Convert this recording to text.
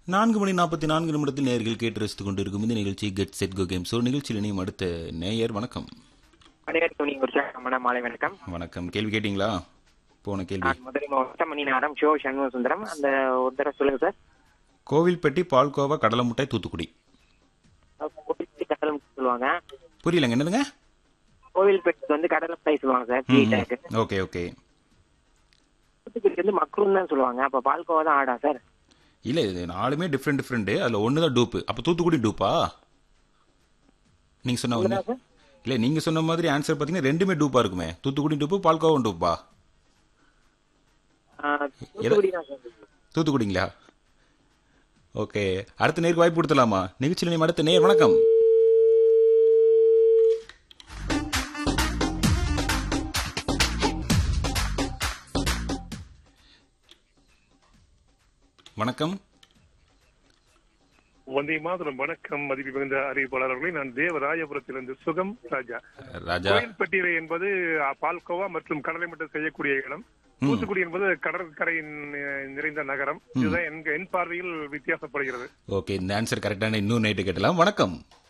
நான்கு மணி நாற்பத்தி நான்கு நிமிடத்தில் நேயர்கள் கேட்டு ரசித்துக் கொண்டிருக்கும் இந்த நிகழ்ச்சி get set go game show நிகழ்ச்சியில் இணையும் அடுத்த நேயர் வணக்கம் அனைவரும் துணி உற்சாகமான மாலை வணக்கம் வணக்கம் கேள்வி கேட்டிங்களா போன கேள்வி நான் மதுரை மாவட்டம் மணிநகரம் ஷோ சண்முக சுந்தரம் அந்த ஒரு தடவை சொல்லுங்க சார் கோவில்பட்டி பால்கோவா கடலை முட்டை தூத்துக்குடி கோவில்பட்டி கடல் முட்டை சொல்லுவாங்க புரியலங்க என்னதுங்க கோவில்பட்டிக்கு வந்து கடலை மிட்டாய் சொல்லுவாங்க சார் ஸ்வீட்டாக்கு ஓகே ஓகே தூத்துக்குடிக்கு வந்து மக்ரூன் தான் சொல்லுவாங்க அப்ப பால்கோவா தான் ஆடா சார் இல்லை இது நாலுமே டிஃப்ரெண்ட் டிஃப்ரெண்ட்டு அதில் ஒன்று தான் டூப்பு அப்போ தூத்துக்குடி டூப்பா நீங்கள் சொன்ன ஒன்று சார் இல்லை நீங்கள் சொன்ன மாதிரி ஆன்சர் பார்த்தீங்கன்னா ரெண்டுமே டூப்பாக இருக்குமே தூத்துக்குடி டூப்பு பால்கோவா டூப்பா ஆ, தூத்துக்குடி தான் சார் தூத்துக்குடிங்களா ஓகே அடுத்த நேருக்கு வாய்ப்பு கொடுத்துலாமா நிகழ்ச்சியில் நீ அடுத்த நேர் வணக்கம் வணக்கம் வந்தே மாதரம் வணக்கம் மதிப்பு மிகுந்த அறிவிப்பாளர்களை நான் தேவராயபுரத்திலிருந்து சுகம் ராஜா ராஜா கோயில்பட்டியலை என்பது அ, பால்கோவா மற்றும் கடலை மட்டும் செய்யக்கூடிய இடம் தூத்துக்குடி என்பது கடற்கரை நி- நிறைந்த நகரம் இதுதான் என் என் பார்வையில் வித்தியாசப்படுகிறது ஓகே இந்த ஆன்சர் கரெக்டான இன்னும் நைட்டு கேட்டலாம் வணக்கம்